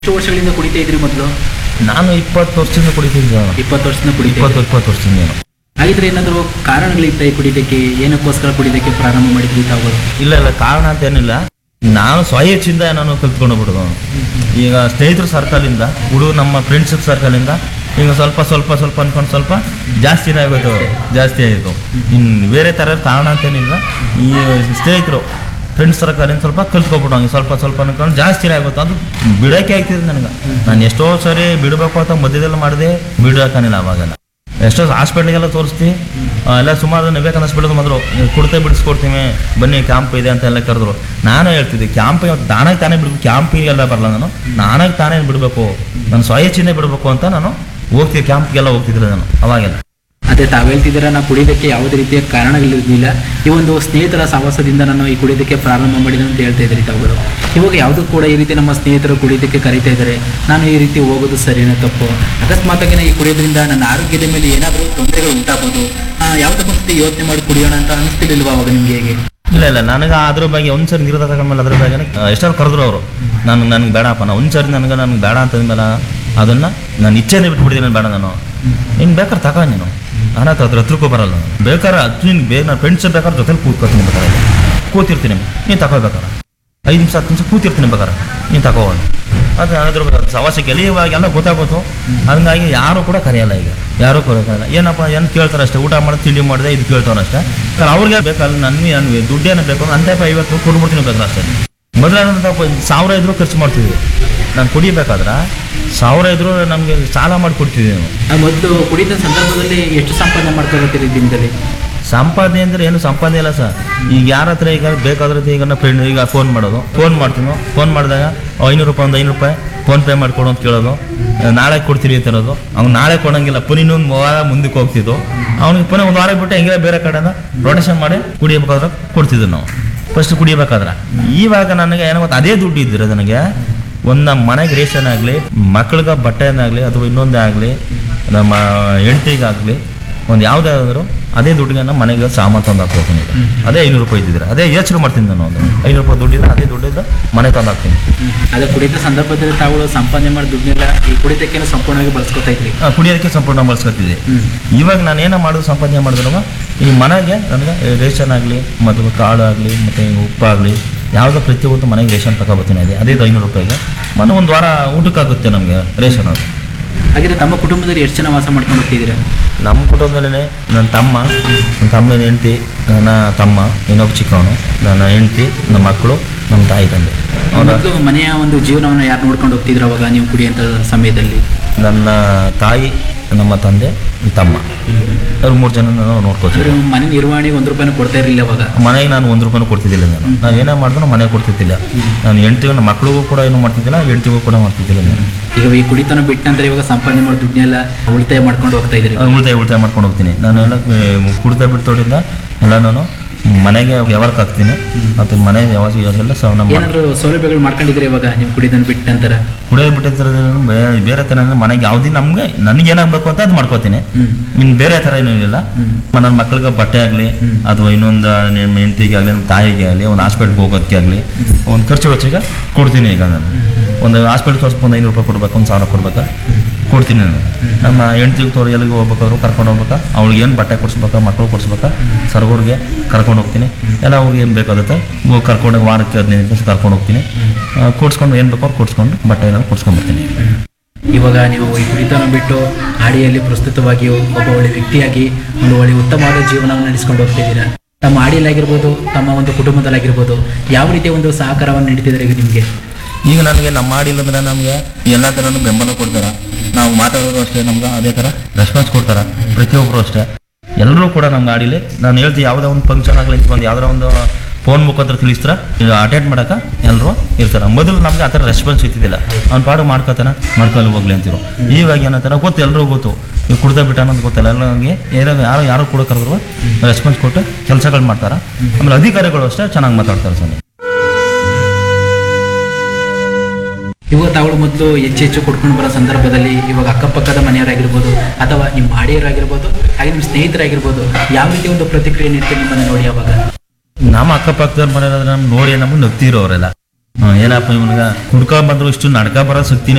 ಎಷ್ಟು ವರ್ಷಗಳಿಂದ ಕುಡಿತಾ ಇದ್ರಿ ಮೊದಲು ನಾನು ಇಪ್ಪತ್ತು ವರ್ಷದಿಂದ ಕುಡಿತಿದ್ದೆ ನಾನು. ಇಪ್ಪತ್ತು ವರ್ಷದಿಂದ ಕುಡಿತಾ ಇಪ್ಪತ್ತು ಇದ್ರಿ. ಇಪ್ಪತ್ತು ವರ್ಷದಿಂದ ನಾನು. ಹಾಗಿದ್ರೆ ಏನಾದರೂ ಕಾರಣಗಳಿತ್ತ ಈ ಕುಡಿದಕ್ಕೆ ಏನಕ್ಕೋಸ್ಕರ ಕುಡಿದಕ್ಕೆ ಪ್ರಾರಂಭ ಮಾಡಿದ್ರಿ ತಾವು ಇಲ್ಲ ಇಲ್ಲ ಕಾರಣ ಅಂತ ಏನಿಲ್ಲ ನಾನು ಸ್ವಇಚ್ಛೆಯಿಂದ ನಾನು ಕಲ್ತ್ಕೊಂಡು ಬಿಡೋದು ಈಗ ಸ್ನೇಹಿತರ ಸರ್ಕಲಿಂದ ಹುಡುಗರು ನಮ್ಮ ಫ್ರೆಂಡ್ಶಿಪ್ ಸರ್ಕಲಿಂದ ಈಗ ಸ್ವಲ್ಪ ಸ್ವಲ್ಪ ಸ್ವಲ್ಪ ಅನ್ಕೊಂಡು ಸ್ವಲ್ಪ ಜಾಸ್ತಿನೇ ಆಗೋದು ಜಾಸ್ತಿ ಆಯಿತು ಇನ್ನು ಬೇರೆ ಥರದ ಕಾರಣ ಅಂತೇನಿಲ್ಲ ಈ ಸ್ನೇಹಿತರು ಫ್ರೆಂಡ್ಸ್ ಸರ್ಕಲಿಂದ ಸ್ವಲ್ಪ ಕಲ್ತ್ಕೊಬಿಟ್ಟು ಹಂಗೆ ಸ್ವಲ್ಪ ಸ್ವಲ್ಪ ಅನ್ಕೊಂಡು ಜಾಸ್ತಿನೇ ಆಗುತ್ತೆ ಅದು ಬಿಡೋಕೆ ಆಗ್ತಿದೆ ನನಗೆ ನಾನು ಎಷ್ಟೋ ಸರಿ ಬಿಡಬೇಕು ಅಂತ ಮಧ್ಯದಲ್ಲಿ ಮಾಡಿದೆ ಬಿಡೋಕಾನಿಲ್ಲ ಅವಾಗೆಲ್ಲ ಎಷ್ಟೋ ಹಾಸ್ಪಿಟ್ಲಿಗೆಲ್ಲ ತೋರಿಸ್ತೀವಿ ಆ, ಎಲ್ಲ ಸುಮಾರು ವಿವೇಕಾನಂದ ಹಾಸ್ಪಿಟಲ್ ಬಂದರು ಕುಡ್ತೆ ಬಿಡಿಸ್ಕೊಡ್ತೀವಿ ಬನ್ನಿ ಕ್ಯಾಂಪ್ ಇದೆ ಅಂತ ಎಲ್ಲ ಕರೆದ್ರು ನಾನು ಹೇಳ್ತಿದ್ದೆ ಕ್ಯಾಂಪ್ ನಾನಾಗಿ ತಾನೇ ಬಿಡ್ಬೇಕು ಕ್ಯಾಂಪಿಗೆಲ್ಲ ಬರಲ್ಲ ನಾನು ನಾನಾಗಿ ತಾನೇ ಬಿಡಬೇಕು ನಾನು ಸ್ವಇಚ್ಛೆನೇ ಬಿಡಬೇಕು ಅಂತ ನಾನು ಹೋಗ್ತಿದ್ದೆ ಕ್ಯಾಂಪ್ಗೆಲ್ಲ ಹೋಗ್ತಿದ್ದೆ ನಾನು ಅವಾಗೆಲ್ಲ ಅದೇ ತಾವು ಹೇಳ್ತಿದ್ದೀರ ನಾ ಕುಡಿಯೋದಕ್ಕೆ ಯಾವುದೇ ರೀತಿಯ ಕಾರಣಗಳಿರಲಿಲ್ಲ ಈ ಒಂದು ಸ್ನೇಹಿತರ ಸಹವಾಸದಿಂದ ನಾನು ಈ ಕುಡಿಯೋದಕ್ಕೆ ಪ್ರಾರಂಭ ಮಾಡಿದೆ ಅಂತ ಹೇಳ್ತಾ ಇದ್ರಿ ತಾವುಗಳು ಇವಾಗ ಯಾವುದೂ ಕೂಡ ಈ ರೀತಿ ನಮ್ಮ ಸ್ನೇಹಿತರು ಕುಡಿಯೋದಕ್ಕೆ ಕರೀತಾ ಇದ್ದಾರೆ ನಾನು ಈ ರೀತಿ ಹೋಗೋದು ಸರಿನೋ ತಪ್ಪು ಅಕಸ್ಮಾತಾಗಿ ಈ ಕುಡಿಯೋದ್ರಿಂದ ನನ್ನ ಆರೋಗ್ಯದ ಮೇಲೆ ಏನಾದರೂ ತೊಂದರೆಗಳು ಉಂಟಾಗ್ಬೋದು ಆ, ಯಾವುದಕ್ಕೂ ಸತಿ ಯೋಚನೆ ಮಾಡಿ ಕುಡಿಯೋಣ ಅಂತ ಅನಿಸ್ತಿರ್ಲಿಲ್ವಾ ಅವಾಗ ನಿಮ್ಗೆ ಹೇಗೆ ಇಲ್ಲ ಇಲ್ಲ ನನಗೆ ಅದ್ರ ಬಗ್ಗೆ ಒಂದ್ಸರಿ ನಿರ್ಧಾರ ತಗೊಂಡ್ಮೇಲೆ ಅದ್ರ ಬಗ್ಗೆ ಎಷ್ಟಾದ್ರು ಕರೆದ್ರು ಅವರು ನಾನು ನನಗೆ ಬೇಡಪ್ಪ ನಾ ಒಂದ್ಸರಿ ನನಗೆ ನನಗೆ ಬೇಡ ಅಂತಂದ್ಮೇಲೆ ಅದನ್ನು ನಾನು ಇಚ್ಛೆನೇ ಬಿಟ್ಬಿಡ್ತೀನಿ ನಾನು ಬೇಡ ನಾನು ಇನ್ನು ಬೇಕಾದ್ರೆ ತಗೋ ನೀನು ನನ್ನ ಹತ್ರ ಹತ್ರ ಹತ್ರಕ್ಕೂ ಬರಲ್ಲ ನಾನು. ಬೇಕಾದ್ರೆ ಅದು ನಿನ್ಗೆ ಬೇಕು ನಾನು ಫ್ರೆಂಡ್ಸ್ ಬೇಕಾದ್ರೆ ಜೊತೆಲಿ ಕೂತ್ಕೊತೀನಿ ಬೇಕಾದ್ರೆ ಕೂತಿರ್ತೀನಿ ನೀನು ತಗೋಬೇಕಾರೆ ಐದು ನಿಮಿಷ ಹತ್ತು ನಿಮಿಷ ಕೂತಿರ್ತೀನಿ ಬೇಕಾರೆ ನೀನು ತಗೋಣ ಅದು ಅದ್ರ ಸವಾಸಕ್ಕೆ ಎಲ್ಲಿ ಇವಾಗ ಎಲ್ಲ ಗೊತ್ತಾಗೋತು ಹಂಗಾಗಿ ಯಾರು ಕೂಡ ಕರೆಯಲ್ಲ ಈಗ ಯಾರು ಕೂಡ ಕರೆಯಲ್ಲ ಏನಪ್ಪ ಏನು ಕೇಳ್ತಾರೆ ಅಷ್ಟೇ ಊಟ ಮಾಡಿ ತಿಂಡಿ ಮಾಡಿದೆ ಇದು ಕೇಳ್ತಾನೆ ಅಷ್ಟೇ ಯಾಕಂದ್ರೆ ಅವ್ರಿಗೆ ಬೇಕಲ್ಲ ನನಗೆ ನನಗೆ ದುಡ್ಡೇನು ಬೇಕು ಅಂತೆ ಐವತ್ತು ಕೊಡ್ಬಿಡ್ತೀನಿ ಬೇಕಾದ್ರೆ ಅಷ್ಟೇ ಮೊದಲ ಸಾವಿರ ಇದ್ರು ಖರ್ಚು ಮಾಡ್ತಿದ್ವಿ ನಾನು ಕುಡಿಬೇಕಾದ್ರೆ ಸಾವಿರ ಇದ್ರು ನಮಗೆ ಸಾಲ ಮಾಡಿ ಕೊಡ್ತಿದ್ವಿ ನಾವು ಆ, ಮೊದಲು ಕುಡಿದ ಸಂದರ್ಭದಲ್ಲಿ ಎಷ್ಟು ಸಂಪಾದನೆ ಮಾಡ್ಕೊಳ್ತೀರಿ ದಿನದಲ್ಲಿ ಸಂಪಾದನೆ ಅಂದ್ರೆ ಏನು ಸಂಪಾದನೆ ಇಲ್ಲ ಸರ್ ಈಗ ಯಾರ ಹತ್ರ ಈಗ ಬೇಕಾದ್ರೆ ಈಗ ನಮ್ಮ ಫ್ರೆಂಡ್ ಈಗ ಫೋನ್ ಮಾಡೋದು ಫೋನ್ ಮಾಡ್ತೀನೋ ಫೋನ್ ಮಾಡಿದಾಗ ಐನೂರು ರೂಪಾಯಿ ಒಂದು ಐನೂರು ರೂಪಾಯಿ ಫೋನ್ ಪೇ ಮಾಡಿಕೊಡು ಅಂತ ಕೇಳೋದು ನಾಳೆ ಕೊಡ್ತೀರಿ ಅಂತ ಹೇಳೋದು ಅವ್ನು ನಾಳೆ ಕೊಡಂಗಿಲ್ಲ ಪುನಃ ಇನ್ನೊಂದು ವಾರ ಮುಂದಕ್ಕೆ ಹೋಗ್ತಿದ್ದು ಅವ್ನಿಗೆ ಪುನಃ ಒಂದು ವಾರ ಬಿಟ್ಟು ಹೆಂಗೆ ಬೇರೆ ಕಡೆಯಿಂದ ರೊಟೇಷನ್ ಮಾಡಿ ಕುಡಿಯಬೇಕಾದ್ರೆ ಕೊಡ್ತಿದ್ವಿ ನಾವು ಫಸ್ಟ್ ಕುಡಿಯಬೇಕಾದ್ರೆ ಇವಾಗ ನನಗೆ ಏನೋ ಗೊತ್ತಾ, ಅದೇ ದುಡ್ಡು ಇದ್ದಿರ ನನಗೆ ಒಂದು ನಮ್ಮ ಮನೆಗೆ ರೇಷನ್ ಆಗಲಿ ಮಕ್ಳಿಗೆ ಬಟ್ಟೆನಾಗಲಿ ಅಥವಾ ಇನ್ನೊಂದೇ ಆಗಲಿ ನಮ್ಮ ಹೆಂಡ್ತಿಗಾಗಲಿ ಒಂದು ಯಾವುದೇ ಆದರೂ ಅದೇ ದುಡ್ಡಿಗೆ ನಮ್ಮ ಮನೆಗೆ ಸಾಮಾನು ತಂದು ಹಾಕ್ಬೇಕು ಈಗ ಅದೇ ಐನೂರು ರೂಪಾಯಿ ಇದ್ದಿದ್ರೆ ಅದೇ ಯೋಚನೆ ಮಾಡ್ತೀನಿ ನಾನು ಒಂದು ಐನೂರು ರೂಪಾಯಿ ದುಡ್ಡಿದ್ರೆ ಅದೇ ದುಡ್ಡಿಂದ ಮನೆ ತಂದು ಹಾಕ್ತೀನಿ ಅದೇ ಕುಡಿದ ಸಂದರ್ಭದಲ್ಲಿ ತಾವುಗಳು ಸಂಪಾದನೆ ಮಾಡಿ ದುಡ್ಡನ್ನೆಲ್ಲ ಈ ಕುಡಿತಕ್ಕೆ ಸಂಪೂರ್ಣವಾಗಿ ಬಳಸ್ಕೊತಾ ಇದ್ರಿ ಆ, ಕುಡಿಯೋದಕ್ಕೆ ಸಂಪೂರ್ಣ ಬಳಸ್ಕೊತಿದ್ದೆ ಹ್ಮ್. ಇವಾಗ ನಾನು ಏನೋ ಮಾಡೋದು ಸಂಪಾದನೆ ಮಾಡಿದ್ರು ಈ ಮನೆಗೆ ನನಗೆ ರೇಷನ್ ಆಗಲಿ ಮತ್ತು ಕಾಳು ಆಗಲಿ ಮತ್ತು ಉಪ್ಪಾಗಲಿ ಯಾವುದೋ ಪ್ರತಿಯೊಂದು ಮನೆಗೆ ರೇಷನ್ ತಗೊಬರ್ತೀನಿ ಅದೇ ಅದೇ ಐನೂರು ರೂಪಾಯಿಗೆ ಮೊನ್ನೆ ಒಂದು ವಾರ ಊಟಕ್ಕಾಗುತ್ತೆ ನಮಗೆ ರೇಷನ್ ಅದು ಹಾಗಿದ್ರೆ ತಮ್ಮ ಕುಟುಂಬದಲ್ಲಿ ಎಷ್ಟು ಜನ ವಾಸ ಮಾಡ್ಕೊಂಡು ಹೋಗ್ತಿದ್ದೀರಾ ನಮ್ಮ ಕುಟುಂಬದಲ್ಲೇ ನನ್ನ ತಮ್ಮ ನನ್ನ ತಮ್ಮನ ಹೆಂಡತಿ ನನ್ನ ತಮ್ಮ ಇನ್ನೊಬ್ಬ ಚಿಕ್ಕವನು ನನ್ನ ಹೆಂಡತಿ ನಮ್ಮ ಮಕ್ಕಳು ನಮ್ಮ ತಾಯಿ ತಂದೆ ಅವನ ಮೊದಲು ಮನೆಯ ಒಂದು ಜೀವನವನ್ನು ಯಾರು ನೋಡ್ಕೊಂಡು ಹೋಗ್ತಿದ್ರು ಅವಾಗ ನೀವು ಕುಡಿಯಂತ ಸಮಯದಲ್ಲಿ ನನ್ನ ತಾಯಿ ನಮ್ಮ ತಂದೆ ತಮ್ಮ ಅವ್ರು ಮೂರು ಜನ ನಾವು ನೋಡ್ಕೋತೀವಿ ಅಂದ್ರೆ ಮನೆ ನಿರ್ವಹಣೆ ಒಂದು ರೂಪಾಯಿನೂ ಕೊಡ್ತಾ ಇರಲಿಲ್ಲ ಅವಾಗ ಮನೆಗೆ ನಾನು ಒಂದು ರೂಪಾಯಿ ಕೊಡ್ತಿದ್ದಿಲ್ಲ ನಾನು ನಾನು ಏನೇ ಮಾಡಿದ್ರು ಮನೆಗೆ ಕೊಡ್ತಿದ್ದಿಲ್ಲ ನಾನು ಹೆಂಡ್ತಿಗೂ ನಮ್ಮ ಮಕ್ಳಿಗೂ ಕೂಡ ಏನು ಮಾಡ್ತಿದ್ದಿಲ್ಲ ಹೆಂಡ್ತಿಗೂ ಕೂಡ ಮಾಡ್ತಿದ್ದಿಲ್ಲ ನಾನು ಈಗ ಈ ಕುಡಿತನ ಬಿಟ್ಟ ನಂತರ ಇವಾಗ ಸಂಪಾದನೆ ಮಾಡಿ ದುಡ್ಡನ್ನೆಲ್ಲ ಉಳಿತಾಯ ಮಾಡ್ಕೊಂಡು ಹೋಗ್ತಾ ಇದ್ರಿ ನಾನು ಉಳಿತಾಯ ಉಳಿತಾಯ ಮಾಡ್ಕೊಂಡು ಹೋಗ್ತೀನಿ ನಾನು ಎಲ್ಲ ಕುಡ್ತಾ ಬಿಡ್ತೋಡಿಂದ ಎಲ್ಲ ನಾನು ಮನೆಗೆ ವ್ಯವಹಾರಕ್ಕೆ ಹಾಕ್ತೀನಿ ಮತ್ತು ಮನೆ ವ್ಯವಹಾರ ಇವಾಗೆಲ್ಲ ಸ ನಮ್ಮ ಏನಾದ್ರು ಸೌಲಭ್ಯಗಳು ಮಾಡ್ಕೊಂಡಿದ್ರೆ ಇವಾಗ ನೀವು ಕುಡಿದನ್ ಬಿಟ್ಟ ನಂತರ ಕುಡಿಯೋದು ಬಿಟ್ಟಿದ್ರೆ ಬೇರೆ ಥರ ಅಂದ್ರೆ ಮನೆಗೆ ಯಾವುದೇ ನಮ್ಗೆ ನನಗೆ ಏನಾಗಬೇಕು ಅಂತ ಅದು ಮಾಡ್ಕೋತೀನಿ ಹ್ಮ್ ಇನ್ನು ಬೇರೆ ಥರ ಏನೂ ಇಲ್ಲ ಹ್ಮ್. ನನ್ನ ಮಕ್ಕಳಿಗೆ ಬಟ್ಟೆ ಆಗಲಿ ಅಥವಾ ಇನ್ನೊಂದು ನಿಮ್ಮ ಹೆಂಡತಿಗೆ ಆಗಲಿ ನಮ್ಮ ತಾಯಿಗೆ ಆಗಲಿ ಒಂದು ಹಾಸ್ಪಿಟ್ಲ್ಗೆ ಹೋಗೋದಕ್ಕೆ ಆಗಲಿ ಒಂದು ಖರ್ಚು ವೆಚ್ಚಗೆ ಕೊಡ್ತೀನಿ ಈಗ ನಾನು ಒಂದು ಹಾಸ್ಪಿಟ್ಲ್ ತೋರಿಸ್ಬೇಕು ಒಂದು ಐನೂರು ರೂಪಾಯಿ ಕೊಡ್ಬೇಕು ಒಂದು ಸಾವಿರ ಕೊಡ್ಬೇಕಾ ಕೊಡ್ತೀನಿ ನಾನು ನಮ್ಮ ಹೆಂಡ್ತಿಗೆ ತೋರು ಎಲ್ಲಿಗೆ ಹೋಗ್ಬೇಕಾದ್ರು ಕರ್ಕೊಂಡು ಹೋಗ್ಬೇಕಾ ಅವ್ಳಿಗೆ ಏನು ಬಟ್ಟೆ ಕೊಡಿಸ್ಬೇಕಾ ಮಕ್ಕಳು ಕೊಡಿಸ್ಬೇಕಾ ಸರ್ಗೋರ್ಗೆ ಕರ್ಕೊಂಡು ಹೋಗ್ತೀನಿ ಎಲ್ಲ ಅವ್ರಿಗೆ ಏನು ಬೇಕಾಗುತ್ತೆ ಹೋಗಿ ಕರ್ಕೊಂಡು ಹೋಗಿ ವಾರಕ್ಕೆ ಹದಿನೈದು ದಿವಸ ಕರ್ಕೊಂಡು ಹೋಗ್ತೀನಿ ಆ, ಕೊಡ್ಸ್ಕೊಂಡು ಏನು ಬೇಕೋ ಅವ್ರು ಕೊಡಿಸ್ಕೊಂಡು ಬಟ್ಟೆ ಎಲ್ಲ ಕೊಡ್ಸ್ಕೊಂಡ್ಬರ್ತೀನಿ ಇವಾಗ ನೀವು ಈ ಕುಡಿತನ ಬಿಟ್ಟು ಹಾಡಿಯಲ್ಲಿ ಪ್ರಸ್ತುತವಾಗಿ ಒಬ್ಬ ಒಳ್ಳೆ ವ್ಯಕ್ತಿಯಾಗಿ ಒಂದು ಒಳ್ಳೆ ಉತ್ತಮವಾದ ಜೀವನವನ್ನು ನಡೆಸ್ಕೊಂಡು ಹೋಗ್ತಿದ್ದೀರಾ ತಮ್ಮ ಹಾಡಿಯಲ್ಲಾಗಿರ್ಬೋದು ತಮ್ಮ ಒಂದು ಕುಟುಂಬದಲ್ಲಾಗಿರ್ಬೋದು ಯಾವ ರೀತಿಯ ಒಂದು ಸಹಕಾರವನ್ನು ನೀಡ್ತಿದ್ದಾರೆ ಈಗ ನಿಮಗೆ ಈಗ ನನಗೆ ನಮ್ಮ ಮಾಡಿಲ್ಲಂದ್ರೆ ನಮಗೆ ಎಲ್ಲ ಥರನೂ ಬೆಂಬಲ ಕೊಡ್ತಾರೆ ನಾವು ಮಾತಾಡೋದು ಅಷ್ಟೇ ನಮ್ಗೆ ಅದೇ ಥರ ರೆಸ್ಪಾನ್ಸ್ ಕೊಡ್ತಾರೆ ಪ್ರತಿಯೊಬ್ಬರು ಅಷ್ಟೇ ಎಲ್ಲರೂ ಕೂಡ ನಮ್ಗೆ ಆಡಿಲಿ ನಾನು ಹೇಳ್ತೀವಿ ಯಾವುದೋ ಒಂದು ಫಂಕ್ಷನ್ ಆಗಲಿ ಒಂದು ಯಾವುದೋ ಒಂದು ಫೋನ್ ಮುಖಾಂತರ ತಿಳಿಸ್ತಾರೆ ಅಟೆಂಡ್ ಮಾಡೋಕೆ ಎಲ್ಲರೂ ಇರ್ತಾರೆ ಮೊದಲು ನಮ್ಗೆ ಆ ಥರ ರೆಸ್ಪಾನ್ಸ್ ಇರ್ತಿದ್ದಿಲ್ಲ ಅವ್ನ ಪಾಡು ಮಾಡ್ಕೋತಾನೆ ಮಾಡ್ಕೊಳ್ಳಿ ಹೋಗ್ಲಿ ಅಂತಿರು ಇವಾಗ ಏನಂತಾರೆ ಗೊತ್ತು ಎಲ್ಲರೂ ಗೊತ್ತು ಈಗ ಕುಡ್ದ ಬಿಟ್ಟ ಅನ್ನೋದು ಗೊತ್ತಲ್ಲ ಎಲ್ಲರಿಗೆ ಯಾರೋ ಯಾರು ಯಾರು ಕೂಡ ಕರೆದ್ರು ರೆಸ್ಪಾನ್ಸ್ ಕೊಟ್ಟು ಕೆಲಸಗಳು ಮಾಡ್ತಾರೆ ಆಮೇಲೆ ಅಧಿಕಾರಿಗಳು ಅಷ್ಟೇ ಚೆನ್ನಾಗಿ ಮಾತಾಡ್ತಾರೆ ಸರ್ ಇವಾಗ ತಾವು ಮೊದಲು ಹೆಚ್ಚು ಹೆಚ್ಚು ಕೊಡ್ಕೊಂಡು ಬರೋ ಸಂದರ್ಭದಲ್ಲಿ ಇವಾಗ ಅಕ್ಕಪಕ್ಕದ ಮನೆಯವರಾಗಿರ್ಬೋದು ಅಥವಾ ನಿಮ್ಮ ಹಾಡಿಯರಾಗಿರ್ಬೋದು ಹಾಗೆ ನಿಮ್ಮ ಸ್ನೇಹಿತರಾಗಿರ್ಬೋದು ಯಾವ ರೀತಿ ಒಂದು ಪ್ರತಿಕ್ರಿಯೆ ನೀಡ್ತಾರೆ ನಿಮ್ಮನ್ನು ನೋಡಿ ಅವಾಗ ನಮ್ಮ ಅಕ್ಕಪಕ್ಕದವ್ರ ಮನೆಯವ್ರು ನಮ್ ನೋಡಿ ನಮ್ಗೆ ನಗ್ತಿರೋ ಅವರೆಲ್ಲ ಹ್ಮ್, ಏನಪ್ಪ ಇವನ್ಗ ಕುಡ್ಕೊಂಡ್ ಬಂದ್ರು ಇಷ್ಟು ನಡ್ಕ ಬರೋ ಶಕ್ತಿನೇ